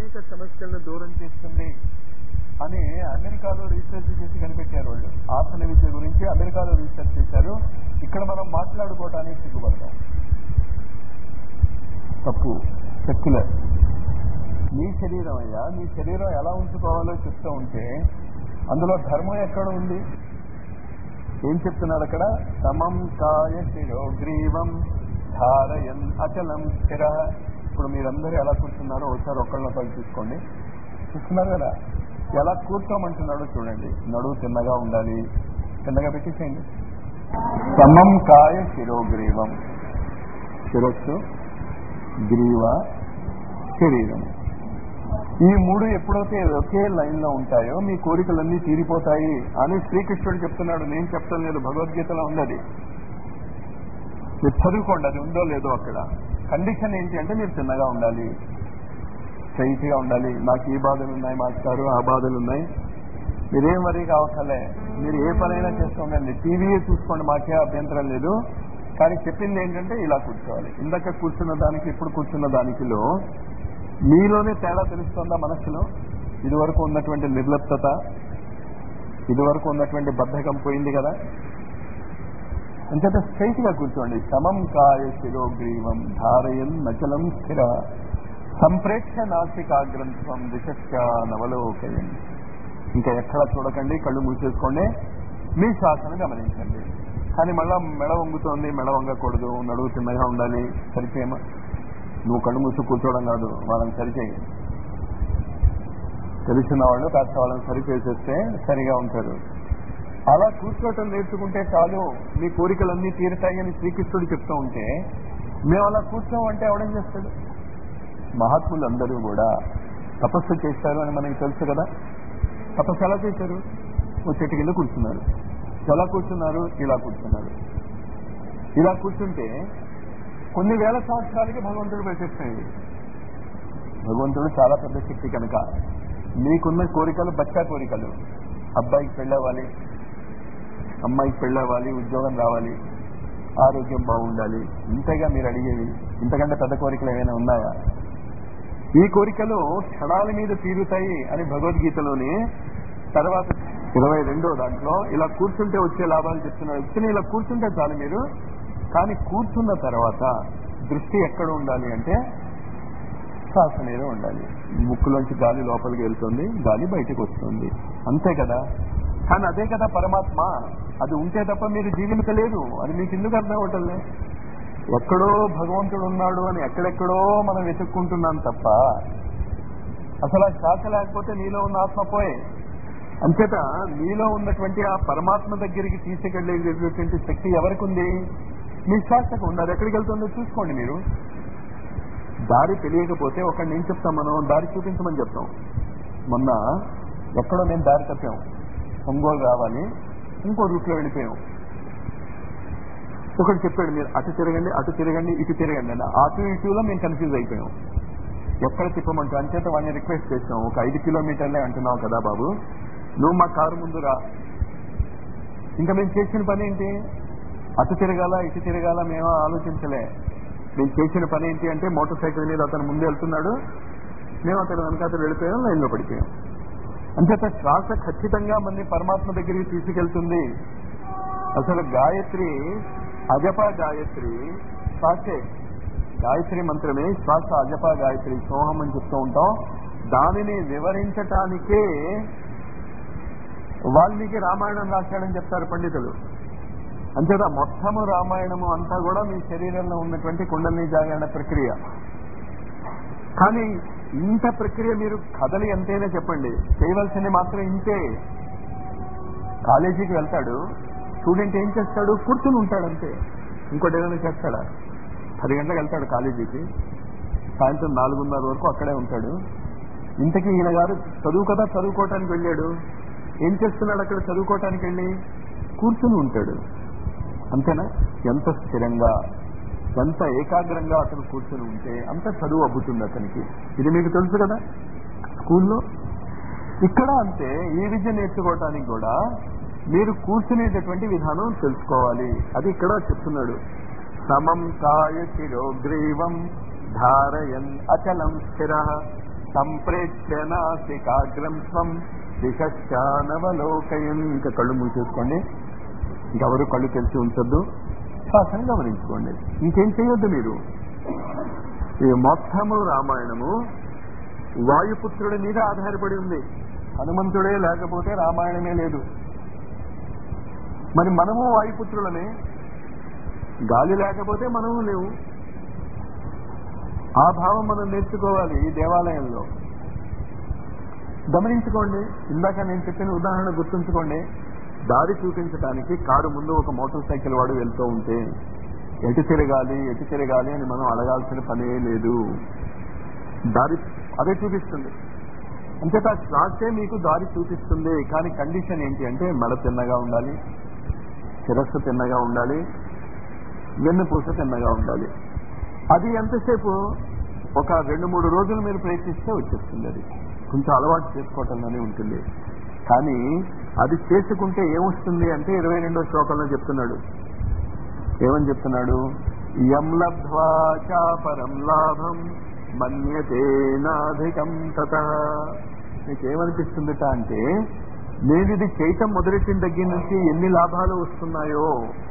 అనేక సమస్యలను దూరం చేస్తుంది అని అమెరికాలో రీసెర్చ్ చేసి కనిపెట్టారు వాళ్ళు ఆసన విద్య గురించి అమెరికాలో రీసెర్చ్ చేశారు ఇక్కడ మనం మాట్లాడుకోవటానికి సిగ్గుపడతాం తప్పు సెక్యులర్ నీ శరీరం అయ్యా నీ శరీరం ఎలా ఉంచుకోవాలో చెప్తూ ఉంటే అందులో ధర్మం ఎక్కడ ఉంది ఏం చెప్తున్నాడు అక్కడ సమం కాయ శిరోగ్రీవం ధారయన్ అచలం స్థిర ఇప్పుడు మీరందరూ ఎలా కూర్చున్నారో ఒకసారి ఒకళ్ళొకళ్ళు చూసుకోండి చూస్తున్నారు కదా ఎలా కూర్చోమంటున్నాడో చూడండి నడువు తిన్నగా ఉండాలి తిన్నగా పెట్టేసేయండి సమం కాయ శిరోగ్రీవం శిరస్సు గ్రీవ శరీరం ఈ మూడు ఎప్పుడైతే ఒకే లైన్ లో ఉంటాయో మీ కోరికలన్నీ తీరిపోతాయి అని శ్రీకృష్ణుడు చెప్తున్నాడు నేను చెప్తాను లేదు భగవద్గీతలో ఉన్నది మీరు చదువుకోండి అది ఉందో లేదో అక్కడ కండిషన్ ఏంటి అంటే మీరు చిన్నగా ఉండాలి స్ట్రైట్ గా ఉండాలి నాకు ఈ బాధలు ఉన్నాయి మాస్టారు ఆ బాధలు ఉన్నాయి మీరేం వరీ కావక్కలే మీరు ఏ పనైనా చేసుకోండి టీవీయే చూసుకోండి మాకే అభ్యంతరం లేదు కానీ చెప్పింది ఏంటంటే ఇలా కూర్చోవాలి ఇందాక కూర్చున్న దానికి ఇప్పుడు కూర్చున్న దానికిలో మీలోనే తేడా తెలుస్తుందా మనస్సులో ఇదివరకు ఉన్నటువంటి నిర్లిప్తత ఇదివరకు ఉన్నటువంటి బద్ధకం పోయింది కదా అంచేత స్ట్రైట్ గా కూర్చోండి సమం కాయ శిరోగ్రీవం ధారయన్ నచలం స్థిర సంప్రేక్ష నాసికాగ్రంథం దిశ నవలోకయం ఇంకా ఎక్కడ చూడకండి కళ్ళు మూసేసుకోండి మీ శ్వాసను గమనించండి కానీ మళ్ళా మెడ వంగుతోంది మెడ వంగకూడదు నడువు తిన్నగా ఉండాలి సరిచేయమ నువ్వు కళ్ళు మూసి కూర్చోవడం కాదు వాళ్ళని సరిచేయి తెలిసిన వాళ్ళు కాస్త వాళ్ళని సరిచేసేస్తే సరిగా ఉంటారు అలా కూర్చోవటం నేర్చుకుంటే చాలు మీ కోరికలన్నీ తీరుతాయి అని శ్రీకృష్ణుడు చెప్తూ ఉంటే మేము అలా కూర్చోమంటే అవడం చేస్తాడు మహాత్ములందరూ కూడా తపస్సు చేశారు అని మనకి తెలుసు కదా తపస్సు ఎలా చేశారు ఓ చెట్టు కింద కూర్చున్నారు ఎలా కూర్చున్నారు ఇలా కూర్చున్నారు ఇలా కూర్చుంటే కొన్ని వేల సంవత్సరాలకి భగవంతుడు ప్రత్యక్షమైంది భగవంతుడు చాలా పెద్ద శక్తి కనుక మీకున్న కోరికలు బచ్చా కోరికలు అబ్బాయికి పెళ్ళవ్వాలి అమ్మాయికి పెళ్ళవ్వాలి ఉద్యోగం రావాలి ఆరోగ్యం బాగుండాలి ఇంతగా మీరు అడిగేవి ఇంతకంటే పెద్ద కోరికలు ఏమైనా ఉన్నాయా ఈ కోరికలు క్షణాల మీద తీరుతాయి అని భగవద్గీతలోని తర్వాత ఇరవై రెండో దాంట్లో ఇలా కూర్చుంటే వచ్చే లాభాలు చెప్తున్నారు వచ్చిన ఇలా కూర్చుంటే చాలు మీరు కానీ కూర్చున్న తర్వాత దృష్టి ఎక్కడ ఉండాలి అంటే శ్వాస మీద ఉండాలి ముక్కులోంచి గాలి లోపలికి వెళ్తుంది గాలి బయటకు వస్తుంది అంతే కదా కానీ అదే కదా పరమాత్మ అది ఉంటే తప్ప మీరు జీవించలేదు అది మీకు ఎందుకు అర్థం అవటంలే ఎక్కడో భగవంతుడు ఉన్నాడు అని ఎక్కడెక్కడో మనం వెతుక్కుంటున్నాం తప్ప అసలు ఆ శ్వాస లేకపోతే నీలో ఉన్న ఆత్మ పోయే అంచేత మీలో ఉన్నటువంటి ఆ పరమాత్మ దగ్గరికి తీసుకెళ్లేటటువంటి శక్తి ఎవరికి ఉంది మీ శ్వాసకు ఉంది అది ఎక్కడికి వెళ్తుందో చూసుకోండి మీరు దారి తెలియకపోతే ఒకటి నేను చెప్తాం మనం దారి చూపించమని చెప్తాం మొన్న ఎక్కడో నేను దారి తప్పాం ఒంగోలు రావాలి ఇంకో రూట్లో వెళ్ళిపోయాం ఒకటి చెప్పాడు మీరు అటు తిరగండి అటు తిరగండి ఇటు తిరగండి అని అటు ఇటులో మేము కన్ఫ్యూజ్ అయిపోయాం ఎక్కడ తిప్పమంటూ అంచేత వాడిని రిక్వెస్ట్ చేసాం ఒక ఐదు కిలోమీటర్లే అంటున్నావు కదా బాబు నువ్వు మా కారు ముందు రా ఇంకా మేము చేసిన పని ఏంటి అటు తిరగాల ఇటు తిరగాల మేము ఆలోచించలే మేము చేసిన పని ఏంటి అంటే మోటార్ సైకిల్ మీద అతను ముందు వెళ్తున్నాడు మేము అతను వెనకాతలు వెళ్ళిపోయాం లైన్లో పడిపోయాం అంచేత శ్వాస ఖచ్చితంగా మన పరమాత్మ దగ్గరికి తీసుకెళ్తుంది అసలు గాయత్రి అజప గాయత్రి శ్వాసే గాయత్రి మంత్రమే శ్వాస అజప గాయత్రి సోహం అని చెప్తూ ఉంటాం దానిని వివరించటానికే వాల్మీకి రామాయణం రాశాడని చెప్తారు పండితులు అంచేత మొత్తము రామాయణము అంతా కూడా మీ శరీరంలో ఉన్నటువంటి కుండలిని జాగరణ ప్రక్రియ కానీ ఇంత ప్రక్రియ మీరు కదలి ఎంతైనా చెప్పండి చేయవలసింది మాత్రం ఇంతే కాలేజీకి వెళ్తాడు స్టూడెంట్ ఏం చేస్తాడు కూర్చుని ఉంటాడు అంతే ఇంకోటి ఏదైనా చేస్తాడా పది గంటలకు వెళ్తాడు కాలేజీకి సాయంత్రం నాలుగున్నర వరకు అక్కడే ఉంటాడు ఇంతకీ ఈయన గారు చదువు కదా చదువుకోవటానికి వెళ్ళాడు ఏం చేస్తున్నాడు అక్కడ చదువుకోవటానికి వెళ్ళి కూర్చుని ఉంటాడు అంతేనా ఎంత స్థిరంగా ఎంత ఏకాగ్రంగా అతను కూర్చొని ఉంటే అంత చదువు అబ్బుతుంది అతనికి ఇది మీకు తెలుసు కదా స్కూల్లో ఇక్కడ అంతే ఈ విద్య నేర్చుకోవటానికి కూడా మీరు కూర్చునేటటువంటి విధానం తెలుసుకోవాలి అది ఇక్కడ చెప్తున్నాడు సమం కాయ శిరోగ్రీవం ధారయన్ అచలం స్థిర సంప్రేక్ష నాసికాగ్రం స్వం దిశానవలోకయం ఇంకా కళ్ళు మూసేసుకోండి ఇంకెవరు కళ్ళు తెరిచి ఉంచొద్దు శ్వాసను గమనించుకోండి ఇంకేం చేయొద్దు మీరు ఈ మొత్తము రామాయణము వాయుపుత్రుడి మీద ఆధారపడి ఉంది హనుమంతుడే లేకపోతే రామాయణమే లేదు మరి మనము వాయుపుత్రులమే గాలి లేకపోతే మనము లేవు ఆ భావం మనం నేర్చుకోవాలి ఈ దేవాలయంలో గమనించుకోండి ఇందాక నేను చెప్పిన ఉదాహరణ గుర్తుంచుకోండి దారి చూపించడానికి కారు ముందు ఒక మోటార్ సైకిల్ వాడు వెళ్తూ ఉంటే ఎటు తిరగాలి ఎటు తిరగాలి అని మనం అడగాల్సిన పనే లేదు దారి అదే చూపిస్తుంది అంతేత శ్వాసే మీకు దారి చూపిస్తుంది కానీ కండిషన్ ఏంటి అంటే మెడ తిన్నగా ఉండాలి శిరస్సు తిన్నగా ఉండాలి వెన్నుపూస తిన్నగా ఉండాలి అది ఎంతసేపు ఒక రెండు మూడు రోజులు మీరు ప్రయత్నిస్తే వచ్చేస్తుంది అది కొంచెం అలవాటు చేసుకోవటంలోనే ఉంటుంది కానీ అది చేసుకుంటే ఏమొస్తుంది అంటే ఇరవై రెండో శ్లోకంలో చెప్తున్నాడు ఏమని చెప్తున్నాడు యం లబ్ధ్వా చాపరం లాభం మన్యతే నాధికం తత నీకేమనిపిస్తుందట అంటే నేను ఇది చేయటం మొదలెట్టిన దగ్గర నుంచి ఎన్ని లాభాలు వస్తున్నాయో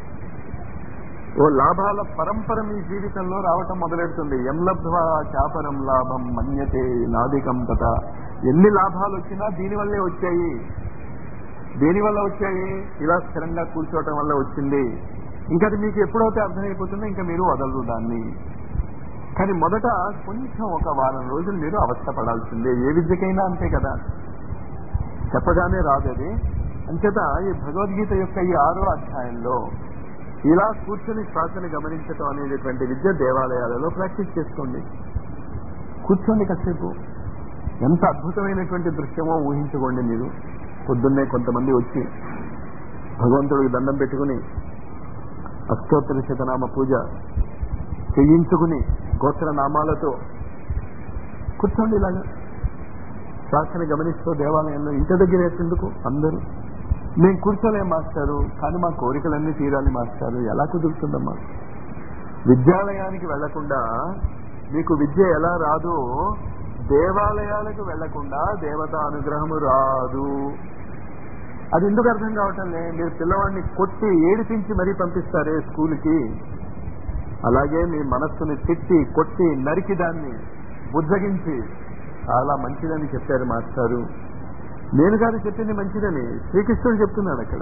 ఓ లాభాల పరంపర మీ జీవితంలో రావటం మొదలెడుతుంది ఎం లబ్ధ్వా చాపరం లాభం మన్యతే నాదికం తత ఎన్ని లాభాలు వచ్చినా దీనివల్లే వచ్చాయి దేనివల్ల వచ్చాయి ఇలా స్థిరంగా కూర్చోవటం వల్ల వచ్చింది ఇంకా అది మీకు ఎప్పుడైతే అర్థమైపోతుందో ఇంకా మీరు వదలరు దాన్ని కానీ మొదట కొంచెం ఒక వారం రోజులు మీరు అవస్థ పడాల్సిందే ఏ విద్యకైనా అంతే కదా చెప్పగానే రాదు అది అంచేత ఈ భగవద్గీత యొక్క ఈ ఆరో అధ్యాయంలో ఇలా కూర్చొని శ్వాసని గమనించటం అనేటటువంటి విద్య దేవాలయాలలో ప్రాక్టీస్ చేసుకోండి కూర్చోండి కాసేపు ఎంత అద్భుతమైనటువంటి దృశ్యమో ఊహించుకోండి మీరు పొద్దున్నే కొంతమంది వచ్చి భగవంతుడికి దండం పెట్టుకుని అష్టోత్తర శతనామ పూజ చేయించుకుని గోత్ర నామాలతో కూర్చోండి ఇలాగా శ్వాసని గమనిస్తూ దేవాలయంలో ఇంటి దగ్గర ఎందుకు అందరూ మేము కూర్చోలేం మాస్టారు కానీ మా కోరికలన్నీ తీరాలి మాస్టారు ఎలా కుదురుతుందమ్మా విద్యాలయానికి వెళ్లకుండా మీకు విద్య ఎలా రాదో దేవాలయాలకు వెళ్లకుండా దేవత అనుగ్రహము రాదు అది ఎందుకు అర్థం కావటం లే మీరు పిల్లవాడిని కొట్టి ఏడిపించి మరీ పంపిస్తారే స్కూల్కి అలాగే మీ మనస్సుని తిట్టి కొట్టి నరికి దాన్ని బుజ్జగించి చాలా మంచిదని చెప్పారు మాస్టారు నేను కాదు చెప్పింది మంచిదని శ్రీకృష్ణుడు చెప్తున్నాడు అక్కడ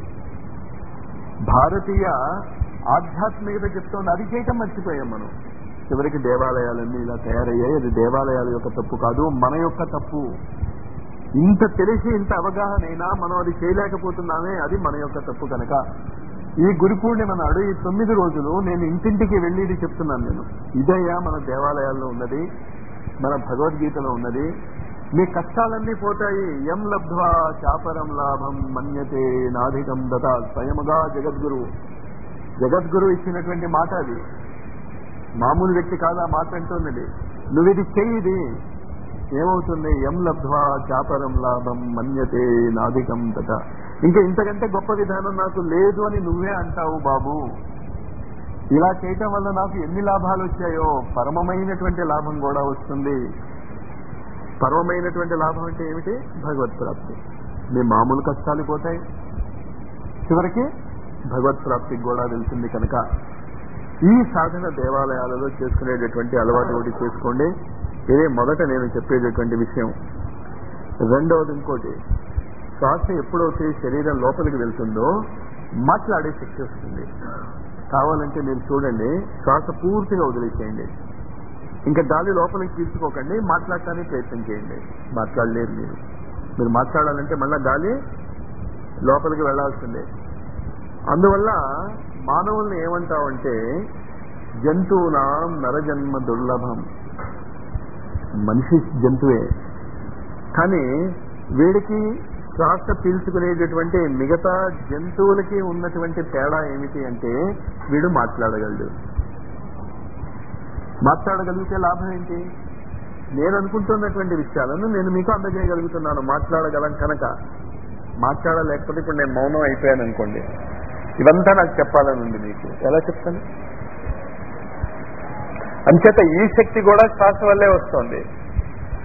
భారతీయ ఆధ్యాత్మికత చెప్తోంది అది చేయటం మర్చిపోయాం మనం చివరికి దేవాలయాలన్నీ ఇలా తయారయ్యాయి అది దేవాలయాల యొక్క తప్పు కాదు మన యొక్క తప్పు ఇంత తెలిసి ఇంత అవగాహన అయినా మనం అది చేయలేకపోతున్నామే అది మన యొక్క తప్పు కనుక ఈ గురు పూర్ణిమ నాడు ఈ తొమ్మిది రోజులు నేను ఇంటింటికి వెళ్ళి ఇది చెప్తున్నాను నేను ఇదయ్యా మన దేవాలయాల్లో ఉన్నది మన భగవద్గీతలో ఉన్నది మీ కష్టాలన్నీ పోతాయి ఎం లబ్ధ్వా చాపరం లాభం మన్యతే నాధికం దత స్వయముగా జగద్గురు జగద్గురు ఇచ్చినటువంటి మాట అది మామూలు వ్యక్తి కాదు ఆ మాట అంటున్నది నువ్వు ఇది చెయ్యిది ఏమవుతుంది ఎం లబ్ధ్వా చాపరం లాభం మన్యతే నాధికం తట ఇంకా ఇంతకంటే గొప్ప విధానం నాకు లేదు అని నువ్వే అంటావు బాబు ఇలా చేయటం వల్ల నాకు ఎన్ని లాభాలు వచ్చాయో పరమమైనటువంటి లాభం కూడా వస్తుంది పరమమైనటువంటి లాభం అంటే ఏమిటి భగవత్ ప్రాప్తి మీ మామూలు కష్టాలు పోతాయి చివరికి భగవత్ ప్రాప్తికి కూడా వెళ్తుంది కనుక ఈ సాధన దేవాలయాలలో చేసుకునేటటువంటి అలవాటు ఒకటి చేసుకోండి ఇదే మొదట నేను చెప్పేటటువంటి విషయం రెండవది ఇంకోటి శ్వాస ఎప్పుడైతే శరీరం లోపలికి వెళ్తుందో మాట్లాడే శక్తి వస్తుంది కావాలంటే మీరు చూడండి శ్వాస పూర్తిగా వదిలేసేయండి ఇంకా గాలి లోపలికి తీసుకోకండి మాట్లాడటానికి ప్రయత్నం చేయండి మాట్లాడలేరు మీరు మీరు మాట్లాడాలంటే మళ్ళా గాలి లోపలికి వెళ్లాల్సిందే అందువల్ల మానవుల్ని ఏమంటామంటే జంతువునాం నరజన్మ దుర్లభం మనిషి జంతువే కానీ వీడికి శ్వాస పీల్చుకునేటటువంటి మిగతా జంతువులకి ఉన్నటువంటి తేడా ఏమిటి అంటే వీడు మాట్లాడగలడు మాట్లాడగలిగితే లాభం ఏంటి నేను అనుకుంటున్నటువంటి విషయాలను నేను మీకు అందజేయగలుగుతున్నాను మాట్లాడగలం కనుక మాట్లాడలేకపోతే ఇప్పుడు నేను మౌనం అయిపోయాను అనుకోండి ఇవంతా నాకు చెప్పాలని ఉంది మీకు ఎలా చెప్తాను అంచేత ఈ శక్తి కూడా శ్వాస వల్లే వస్తుంది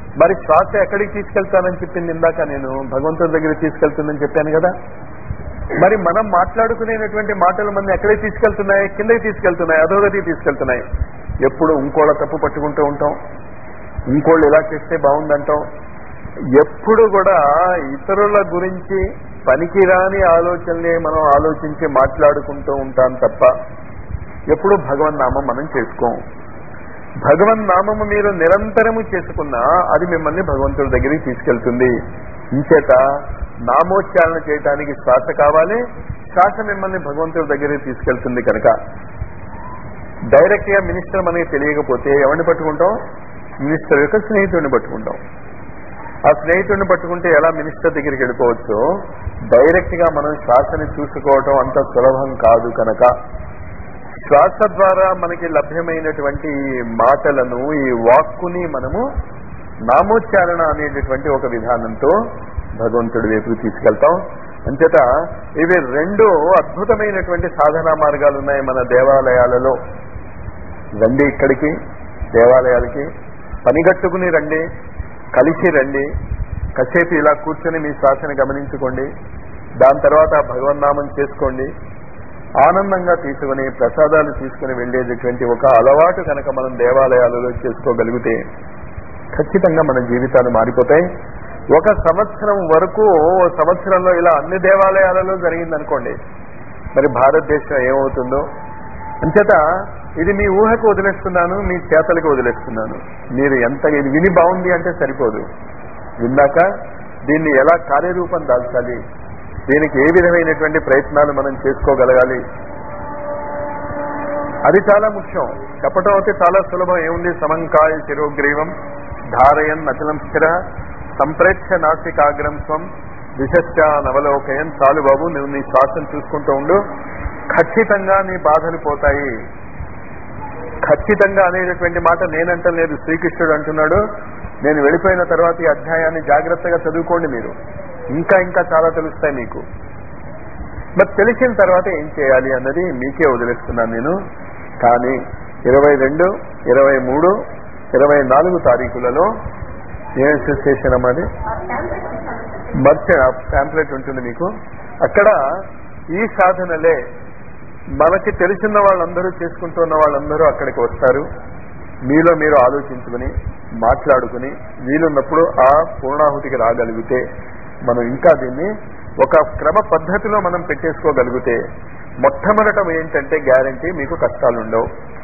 మరి శ్వాస ఎక్కడికి తీసుకెళ్తానని చెప్పింది ఇందాక నేను భగవంతుడి దగ్గరికి తీసుకెళ్తుందని చెప్పాను కదా మరి మనం మాట్లాడుకునేటువంటి మాటలు మన ఎక్కడికి తీసుకెళ్తున్నాయి కిందకి తీసుకెళ్తున్నాయి అధోగతికి తీసుకెళ్తున్నాయి ఎప్పుడు ఇంకోళ్ళ తప్పు పట్టుకుంటూ ఉంటాం ఇంకోళ్ళు ఇలా చేస్తే బాగుందంటాం ఎప్పుడు కూడా ఇతరుల గురించి పనికిరాని ఆలోచనలే మనం ఆలోచించి మాట్లాడుకుంటూ ఉంటాం తప్ప ఎప్పుడు భగవన్ నామం మనం చేసుకోం భగవన్ నామము మీరు నిరంతరము చేసుకున్నా అది మిమ్మల్ని భగవంతుడి దగ్గరికి తీసుకెళ్తుంది ఇంచేత నామోచ్చారణ చేయడానికి శ్వాస కావాలి శ్వాస మిమ్మల్ని భగవంతుడి దగ్గరికి తీసుకెళ్తుంది కనుక డైరెక్ట్ గా మినిస్టర్ మనకి తెలియకపోతే ఎవరిని పట్టుకుంటాం మినిస్టర్ యొక్క స్నేహితుడిని పట్టుకుంటాం ఆ స్నేహితుడిని పట్టుకుంటే ఎలా మినిస్టర్ దగ్గరికి వెళ్ళిపోవచ్చు డైరెక్ట్ గా మనం శ్వాసని చూసుకోవటం అంత సులభం కాదు కనుక శ్వాస ద్వారా మనకి లభ్యమైనటువంటి ఈ మాటలను ఈ వాక్కుని మనము నామోచ్చారణ అనేటటువంటి ఒక విధానంతో భగవంతుడి వైపుకి తీసుకెళ్తాం అంచేత ఇవి రెండు అద్భుతమైనటువంటి సాధనా మార్గాలు ఉన్నాయి మన దేవాలయాలలో రండి ఇక్కడికి దేవాలయాలకి పనిగట్టుకుని రండి కలిసి రండి కాసేపు ఇలా కూర్చొని మీ శ్వాసని గమనించుకోండి దాని తర్వాత భగవన్నామం చేసుకోండి ఆనందంగా తీసుకుని ప్రసాదాలు తీసుకుని వెళ్ళేటటువంటి ఒక అలవాటు కనుక మనం దేవాలయాలలో చేసుకోగలిగితే ఖచ్చితంగా మన జీవితాలు మారిపోతాయి ఒక సంవత్సరం వరకు ఓ సంవత్సరంలో ఇలా అన్ని దేవాలయాలలో జరిగిందనుకోండి మరి భారతదేశం ఏమవుతుందో అంచేత ఇది మీ ఊహకు వదిలేస్తున్నాను మీ చేతలకు వదిలేస్తున్నాను మీరు ఎంత ఇది విని బాగుంది అంటే సరిపోదు విన్నాక దీన్ని ఎలా కార్యరూపం దాల్చాలి దీనికి ఏ విధమైనటువంటి ప్రయత్నాలు మనం చేసుకోగలగాలి అది చాలా ముఖ్యం చెప్పటం అయితే చాలా సులభం ఏముంది సమంకాయ శిరోగ్రీవం ధారయన్ అచలం స్థిర సంప్రేక్ష నాసికాగ్రం స్వం దిశశ్చ నవలోకయన్ చాలు బాబు నువ్వు నీ శ్వాసను చూసుకుంటూ ఉండు ఖచ్చితంగా నీ బాధలు పోతాయి ఖచ్చితంగా అనేటటువంటి మాట నేనంటలేదు శ్రీకృష్ణుడు అంటున్నాడు నేను వెళ్ళిపోయిన తర్వాత ఈ అధ్యాయాన్ని జాగ్రత్తగా చదువుకోండి మీరు ఇంకా ఇంకా చాలా తెలుస్తాయి మీకు మరి తెలిసిన తర్వాత ఏం చేయాలి అన్నది మీకే వదిలేస్తున్నాను నేను కానీ ఇరవై రెండు ఇరవై మూడు ఇరవై నాలుగు తారీఖులలో ఏ అసోసియేషన్ అమ్మది మర్చెంట్ ప్యాంప్లెట్ ఉంటుంది మీకు అక్కడ ఈ సాధనలే మనకి తెలిసిన వాళ్ళందరూ చేసుకుంటున్న వాళ్ళందరూ అక్కడికి వస్తారు మీలో మీరు ఆలోచించుకుని మాట్లాడుకుని వీలున్నప్పుడు ఆ పూర్ణాహుతికి రాగలిగితే మనం ఇంకా దీన్ని ఒక క్రమ పద్ధతిలో మనం పెట్టేసుకోగలిగితే మొట్టమొదట ఏంటంటే గ్యారంటీ మీకు కష్టాలు ఉండవు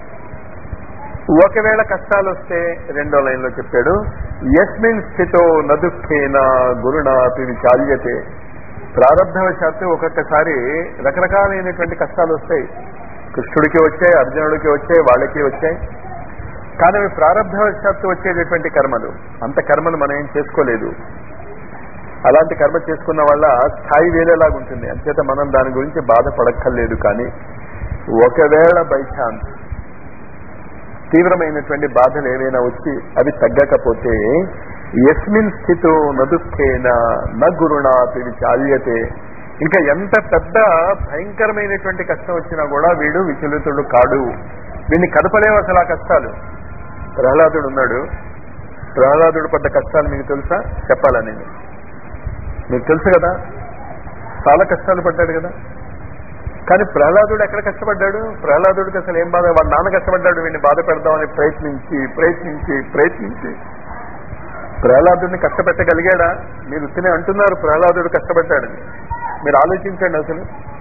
ఒకవేళ కష్టాలు వస్తే రెండో లైన్లో చెప్పాడు యస్మిన్ స్థితో నదుఖేన గురుణాపి విచాల్యతే ప్రారంభవశాత్తు ఒక్కొక్కసారి రకరకాలైనటువంటి కష్టాలు వస్తాయి కృష్ణుడికి వచ్చాయి అర్జునుడికి వచ్చాయి వాళ్ళకి వచ్చాయి కానీ అవి ప్రారంభవశాత్తు వచ్చేటటువంటి కర్మలు అంత కర్మలు మనం ఏం చేసుకోలేదు అలాంటి కర్మ చేసుకున్న వల్ల స్థాయి వేరేలాగా ఉంటుంది అంచేత మనం దాని గురించి బాధపడక్కర్లేదు కానీ ఒకవేళ బై ఛాన్స్ తీవ్రమైనటువంటి బాధలు ఏవైనా వచ్చి అవి తగ్గకపోతే ఎస్మిన్ స్థితో నదుఖేన న గురుణాపి విచాల్యతే ఇంకా ఎంత పెద్ద భయంకరమైనటువంటి కష్టం వచ్చినా కూడా వీడు విచలితుడు కాడు వీడిని కదపలేవు అసలు ఆ కష్టాలు ప్రహ్లాదుడు ఉన్నాడు ప్రహ్లాదుడు పడ్డ కష్టాలు మీకు తెలుసా చెప్పాలా నేను మీకు తెలుసు కదా చాలా కష్టాలు పడ్డాడు కదా కానీ ప్రహ్లాదుడు ఎక్కడ కష్టపడ్డాడు ప్రహ్లాదుడికి అసలు ఏం బాధ వాడు నాన్న కష్టపడ్డాడు వీడిని బాధ పెడదామని ప్రయత్నించి ప్రయత్నించి ప్రయత్నించి ప్రహ్లాదుడిని కష్టపెట్టగలిగాడా మీరు ఉత్తినే అంటున్నారు ప్రహ్లాదుడు కష్టపడ్డాడని మీరు ఆలోచించండి అసలు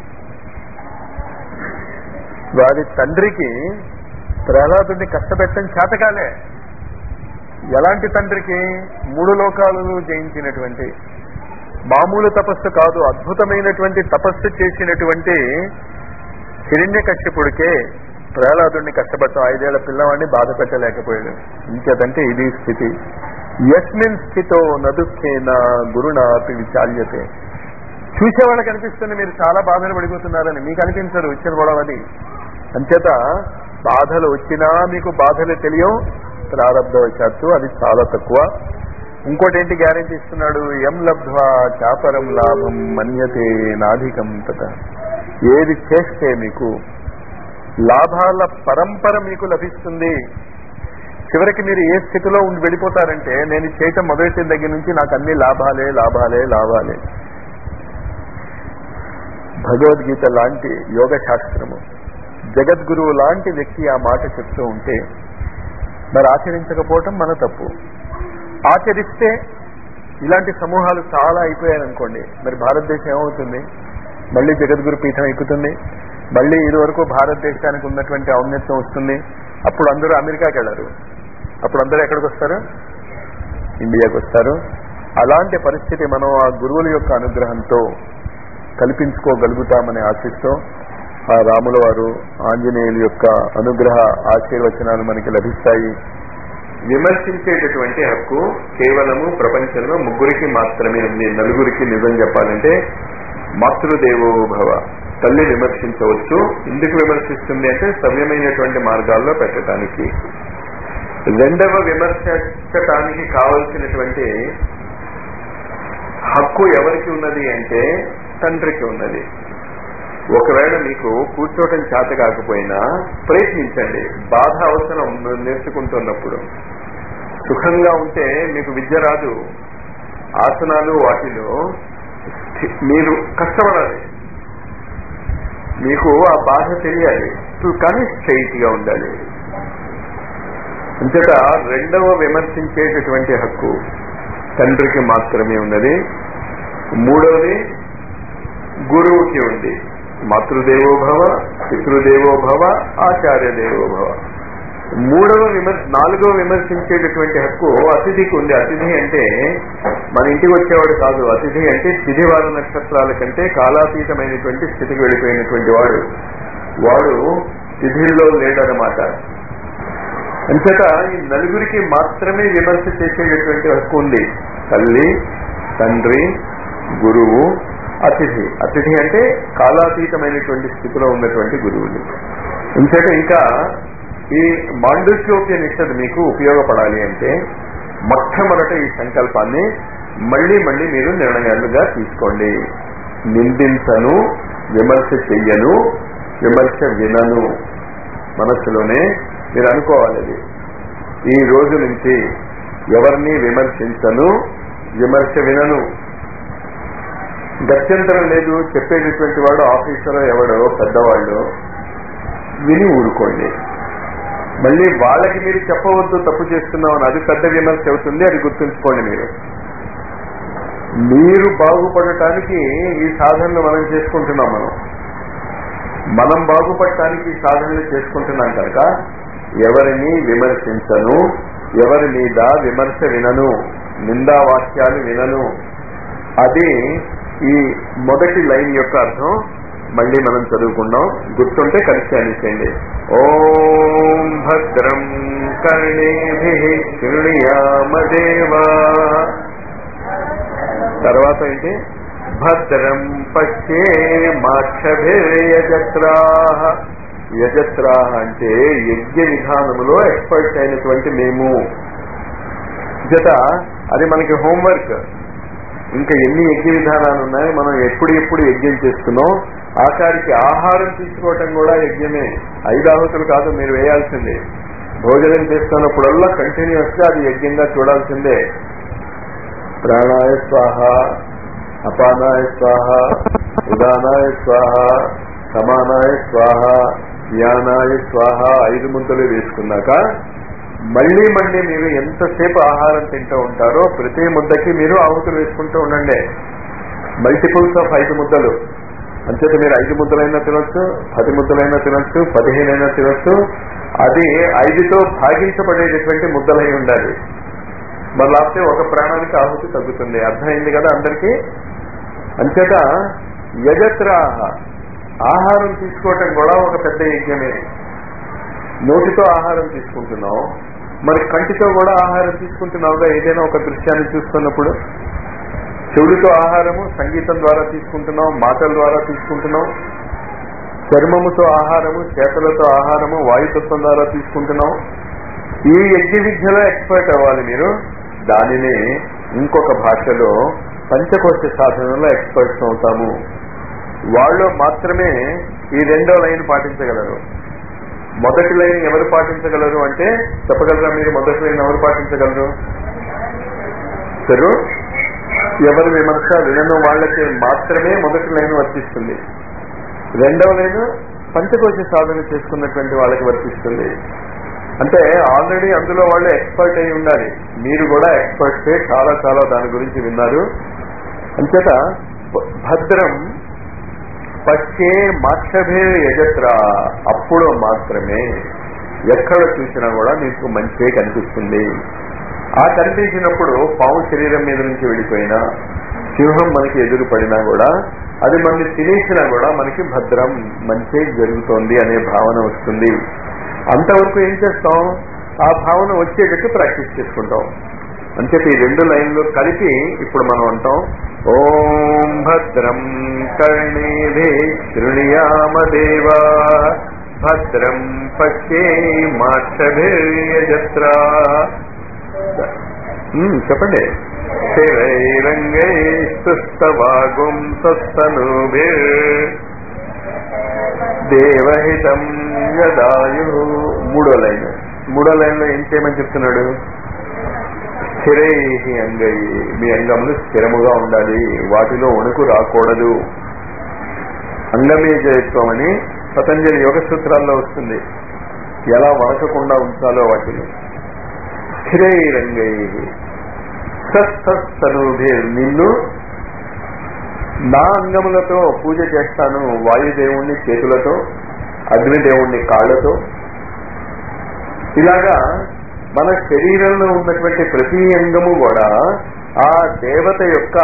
వారి తండ్రికి ప్రహ్లాదుడిని కష్టపెట్టని చేతకాలే ఎలాంటి తండ్రికి మూడు లోకాలను జయించినటువంటి మామూలు తపస్సు కాదు అద్భుతమైనటువంటి తపస్సు చేసినటువంటి హిరణ్య కశ్యపుడికే ప్రహ్లాదుడిని కష్టపడటం ఐదేళ్ల పిల్లవాడిని బాధ పెట్టలేకపోయాడు ఇంకేదంటే ఇది స్థితి యస్మిన్ స్థితో నదుఖేన గురుణాపి విచాల్యతే చూసే వాళ్ళకి అనిపిస్తుంది మీరు చాలా బాధలు పడిపోతున్నారని మీకు అనిపించదు వచ్చిన గొడవ అది అంచేత బాధలు వచ్చినా మీకు బాధలు తెలియవు ప్రారంభవశాత్తు అది చాలా తక్కువ ఇంకోటి ఏంటి గ్యారెంటీ ఇస్తున్నాడు ఎం లబ్ధ్వా చాపరం లాభం మన్యతే నాధికం తట ఏది చేస్తే మీకు లాభాల పరంపర మీకు లభిస్తుంది చివరికి మీరు ఏ స్థితిలో ఉండి వెళ్ళిపోతారంటే నేను చేయటం మొదలెట్టిన దగ్గర నుంచి నాకు అన్ని లాభాలే లాభాలే లాభాలే భగవద్గీత లాంటి యోగ శాస్త్రము జగద్గురువు లాంటి వ్యక్తి ఆ మాట చెప్తూ ఉంటే మరి ఆచరించకపోవటం మన తప్పు ఆచరిస్తే ఇలాంటి సమూహాలు చాలా అయిపోయాయనుకోండి మరి భారతదేశం ఏమవుతుంది మళ్ళీ జగద్గురు పీఠం ఎక్కుతుంది మళ్ళీ ఇదివరకు భారతదేశానికి ఉన్నటువంటి ఔన్నత్యం వస్తుంది అప్పుడు అందరూ అమెరికాకి వెళ్ళరు అప్పుడు అందరూ ఎక్కడికి వస్తారు ఇండియాకి వస్తారు అలాంటి పరిస్థితి మనం ఆ గురువుల యొక్క అనుగ్రహంతో కల్పించుకోగలుగుతామని ఆశిస్తూ ఆ రాముల వారు ఆంజనేయుల యొక్క అనుగ్రహ ఆశీర్వచనాలు మనకి లభిస్తాయి విమర్శించేటటువంటి హక్కు కేవలము ప్రపంచంలో ముగ్గురికి మాత్రమే ఉంది నలుగురికి నిజం చెప్పాలంటే మాతృదేవో భవ తల్లి విమర్శించవచ్చు ఎందుకు విమర్శిస్తుంది అంటే సవ్యమైనటువంటి మార్గాల్లో పెట్టడానికి రెండవ విమర్శించటానికి కావలసినటువంటి హక్కు ఎవరికి ఉన్నది అంటే తండ్రికి ఉన్నది ఒకవేళ మీకు కూర్చోవటం చేత కాకపోయినా ప్రయత్నించండి బాధ అవసరం నేర్చుకుంటున్నప్పుడు సుఖంగా ఉంటే మీకు విద్య రాదు ఆసనాలు వాటిలో స్థి- మీరు కష్టపడాలి మీకు ఆ బాధ తెలియాలి కానీ స్ట్రైట్ గా ఉండాలి అంతట రెండవ విమర్శించేటటువంటి హక్కు తండ్రికి మాత్రమే ఉన్నది మూడవది గురువుకి ఉంది మాతృదేవో భవ పితృదేవో భవ ఆచార్య దేవో భవ మూడవ విమర్శ నాలుగవ విమర్శించేటటువంటి హక్కు అతిథికి ఉంది అతిథి అంటే మన ఇంటికి వచ్చేవాడు కాదు అతిథి అంటే తిథివార నక్షత్రాల కంటే కాలాతీతమైనటువంటి స్థితికి వెళ్ళిపోయినటువంటి వాడు వాడు తిథిల్లో లేడనమాట అంతట ఈ నలుగురికి మాత్రమే విమర్శ చేసేటటువంటి హక్కు ఉంది తల్లి తండ్రి గురువు అతిథి అతిథి అంటే కాలాతీతమైనటువంటి స్థితిలో ఉన్నటువంటి గురువులు ఇంతట ఇంకా ఈ మాండుక్యోపనిషత్ మీకు ఉపయోగపడాలి అంటే మొట్టమొదట ఈ సంకల్పాన్ని మళ్ళీ మళ్ళీ మీరు నిర్ణయాలుగా తీసుకోండి నిందించను విమర్శ చెయ్యను విమర్శ వినను మనస్సులోనే మీరు అనుకోవాలి అది ఈ రోజు నుంచి ఎవరిని విమర్శించను విమర్శ వినను గత్యంతరం లేదు చెప్పేటటువంటి వాడు ఆఫీసర్ ఎవడో పెద్దవాళ్ళు విని ఊరుకోండి మళ్ళీ వాళ్ళకి మీరు చెప్పవద్దు తప్పు చేస్తున్నామని అది పెద్ద విమర్శ అవుతుంది అది గుర్తుంచుకోండి మీరు మీరు బాగుపడటానికి ఈ సాధనలు మనం చేసుకుంటున్నాం మనం మనం బాగుపడటానికి ఈ సాధనలు చేసుకుంటున్నాం కనుక ఎవరిని విమర్శించను ఎవరి మీద విమర్శ వినను నిందా వాక్యాలు వినను అది ఈ మొదటి లైన్ యొక్క అర్థం మళ్ళీ మనం చదువుకుందాం గుర్తుంటే కలిసి అనిచేయండి ఓం భద్రం కర్ణేభి శృణుయామదేవా తర్వాత ఏంటి భద్రం పశ్చే మాక్షభిర్యజత్రా యజత్రా అంటే యజ్ఞ విధానములో ఎక్స్పర్ట్ అయినటువంటి మేము జత అది మనకి హోంవర్క్ ఇంకా ఎన్ని యజ్ఞ విధానాలు ఉన్నాయి మనం ఎప్పుడు ఎప్పుడు యజ్ఞం చేస్తున్నాం ఆఖరికి ఆహారం తీసుకోవటం కూడా యజ్ఞమే ఐదు ఆహుతులు కాదు మీరు వేయాల్సిందే భోజనం చేస్తున్నప్పుడల్లా కంటిన్యూస్ గా అది యజ్ఞంగా చూడాల్సిందే ప్రాణాయ స్వాహ అపానాయ స్వాహ ఉదానాయ స్వాహ సమానాయ స్వాహ ధ్యానాయ స్వాహ ఐదు ముద్దలు వేసుకున్నాక మళ్ళీ మళ్ళీ మీరు ఎంతసేపు ఆహారం తింటూ ఉంటారో ప్రతి ముద్దకి మీరు ఆహుతులు వేసుకుంటూ ఉండండి మల్టిపుల్స్ ఆఫ్ ఐదు ముద్దలు అంచేత మీరు ఐదు ముద్దలైనా తినొచ్చు పది ముద్దలైనా తినొచ్చు పదిహేనైనా తినొచ్చు అది ఐదుతో భాగించబడేటటువంటి ముద్దలై ఉండాలి మరి లేకపోతే ఒక ప్రాణానికి ఆహుతి తగ్గుతుంది అర్థమైంది కదా అందరికీ అంచేత యజత్రాహ ఆహారం తీసుకోవటం కూడా ఒక పెద్ద యజ్ఞమే నోటితో ఆహారం తీసుకుంటున్నావు మరి కంటితో కూడా ఆహారం తీసుకుంటున్నావుగా ఏదైనా ఒక దృశ్యాన్ని చూస్తున్నప్పుడు చెవులతో ఆహారము సంగీతం ద్వారా తీసుకుంటున్నాం మాటల ద్వారా తీసుకుంటున్నాం చర్మముతో ఆహారము చేతులతో ఆహారము వాయుతత్వం ద్వారా తీసుకుంటున్నాం ఈ యజ్ఞ విద్యలో ఎక్స్పర్ట్ అవ్వాలి మీరు దానిని ఇంకొక భాషలో పంచకోశ సాధనలో ఎక్స్పర్ట్స్ అవుతాము వాళ్ళు మాత్రమే ఈ రెండో లైన్ పాటించగలరు మొదటి లైన్ ఎవరు పాటించగలరు అంటే చెప్పగలరా మీరు మొదటి లైన్ ఎవరు పాటించగలరు సరు ఎవరి విమర్శ వినను వాళ్ళకి మాత్రమే మొదటి లైన్ వర్తిస్తుంది రెండవ లైన్ పంచకోశ సాధన చేసుకున్నటువంటి వాళ్ళకి వర్తిస్తుంది అంటే ఆల్రెడీ అందులో వాళ్ళు ఎక్స్పర్ట్ అయి ఉండాలి మీరు కూడా ఎక్స్పర్ట్సే చాలా చాలా దాని గురించి విన్నారు అంచేత భద్రం పచ్చే మాక్షభే యజత్ర అప్పుడు మాత్రమే ఎక్కడ చూసినా కూడా మీకు మంచే కనిపిస్తుంది ఆ కనిపించినప్పుడు పాము శరీరం మీద నుంచి వెళ్ళిపోయినా సింహం మనకి ఎదురు పడినా కూడా అది మనని తినేసినా కూడా మనకి భద్రం మంచి జరుగుతోంది అనే భావన వస్తుంది అంతవరకు ఏం చేస్తాం ఆ భావన వచ్చేటట్టు ప్రాక్టీస్ చేసుకుంటాం అంటే ఈ రెండు లైన్లు కలిపి ఇప్పుడు మనం అంటాం ఓం భద్రం కర్ణేభే శృణుయామదేవా భద్రం పశ్చే మాక్షభిర్యజత్రా చెప్పండి శిరైరంగై సుస్తవాగుం స్వస్తనూభిర్ దేవహితం యదాయు మూడో లైన్ మూడో లైన్ లో ఏం చేయమని చెప్తున్నాడు స్థిరై అంగై మీ అంగములు స్థిరముగా ఉండాలి వాటిలో వణుకు రాకూడదు అంగమే జయత్వం అని పతంజలి యోగ సూత్రాల్లో వస్తుంది ఎలా వణకకుండా ఉంచాలో వాటిని స్థిరైరంగై సస్తనూభే నిన్ను నా అంగములతో పూజ చేస్తాను వాయుదేవుణ్ణి చేతులతో అగ్నిదేవుణ్ణి కాళ్లతో ఇలాగా మన శరీరంలో ఉన్నటువంటి ప్రతి అంగము కూడా ఆ దేవత యొక్క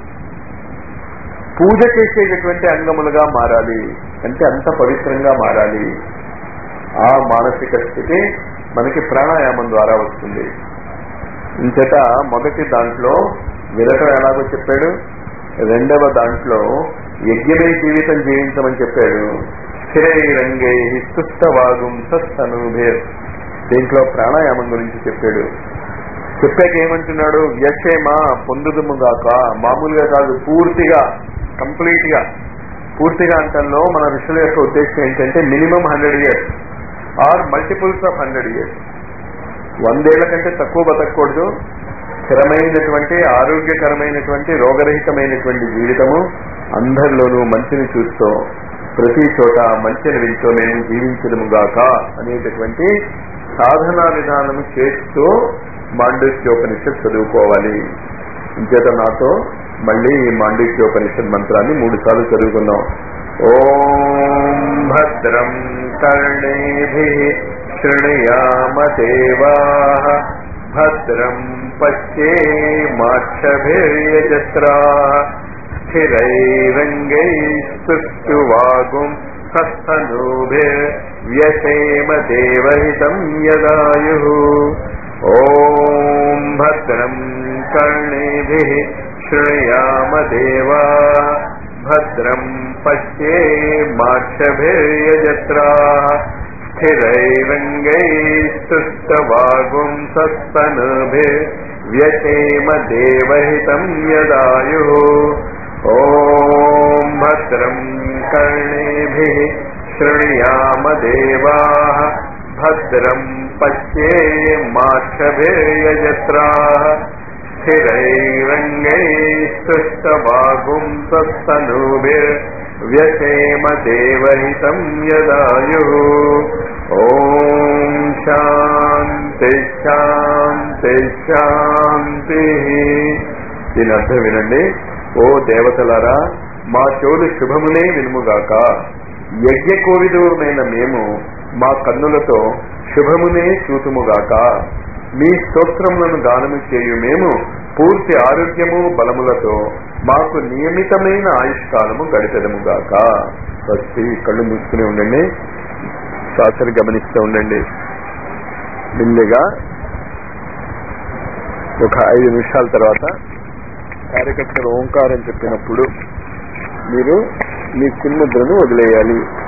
పూజ చేసేటటువంటి అంగములుగా మారాలి అంటే అంత పవిత్రంగా మారాలి ఆ మానసిక స్థితి మనకి ప్రాణాయామం ద్వారా వస్తుంది ఇంచేత మొదటి దాంట్లో విరటం ఎలాగో చెప్పాడు రెండవ దాంట్లో యజ్ఞమే జీవితం జీవించమని చెప్పాడు స్థిరైరంగే సుస్థవాగుం సస్తనూభే దీంట్లో ప్రాణాయామం గురించి చెప్పాడు చెప్పాక ఏమంటున్నాడు వ్యక్షేమ పొందుదుముగాక మామూలుగా కాదు పూర్తిగా కంప్లీట్ గా పూర్తిగా అంటల్లో మన ఋషుల యొక్క ఉద్దేశం ఏంటంటే minimum hundred years or multiples of hundred years వందేళ్ల కంటే తక్కువ బతకూడదు స్థిరమైనటువంటి ఆరోగ్యకరమైనటువంటి రోగరహితమైనటువంటి జీవితము అందరిలోనూ మంచిని చూస్తూ ప్రతి చోట మంచిని వింటూ మేము జీవించడముగాక అనేటటువంటి సాధనా విధానము చేస్తూ మాండూక్యోపనిషత్ చదువుకోవాలి ఇంచేత నాతో మళ్ళీ ఈ మాండూక్యోపనిషత్ మంత్రాన్ని మూడు సార్లు చదువుకున్నాం ఓం భద్రం కర్ణేభి శృణుయామ దేవా భద్రం పశ్చే మాక్షభిర్యజత్రా స్థిరైరంగైస్తువాగుం హస్తనూభిర్వ్యసేమ దేవహితం యదాయు ఓం భద్రం కర్ణేభిः శృణుయామ దేవా భద్రం పశ్యే మాక్షభిర్యజత్రా స్థిరైరంగైస్తుష్టవాగుం సస్తనుభిర్వ్యసేమ దేవహితం యదాయు ఓం భద్రం కర్ణేభిः శృణుయామ దేవాः భద్రం పశ్యే మాక్షభిర్యజత్రా స్థిరైరంగైస్తుష్టవాగుం సస్తనూభిర్వ్యసేమ దేవహితం యదాయు ఓం శాంతి శాంతి శాంతి దీని అర్థం వినండి ఓ దేవతలారా మా చోలు శుభమునే వినుముగాక యజ్ఞ కోవిదుమైన మేము మా కన్నులతో శుభమునే చూతుముగాక మీ స్తోత్రములను గానము చేయు మేము పూర్తి ఆరోగ్యము బలములతో మాకు నియమితమైన ఆయుష్కాలము గడిపెదముగాక స్వస్తి కళ్ళు మూసుకుని ఉండండి శ్వాసను గమనిస్తూ ఉండండి మెల్లిగా ఒక ఐదు నిమిషాల తర్వాత కార్యకర్తలు ఓంకారం చెప్పినప్పుడు మీరు మీ చిన్ముద్రను వదిలేయాలి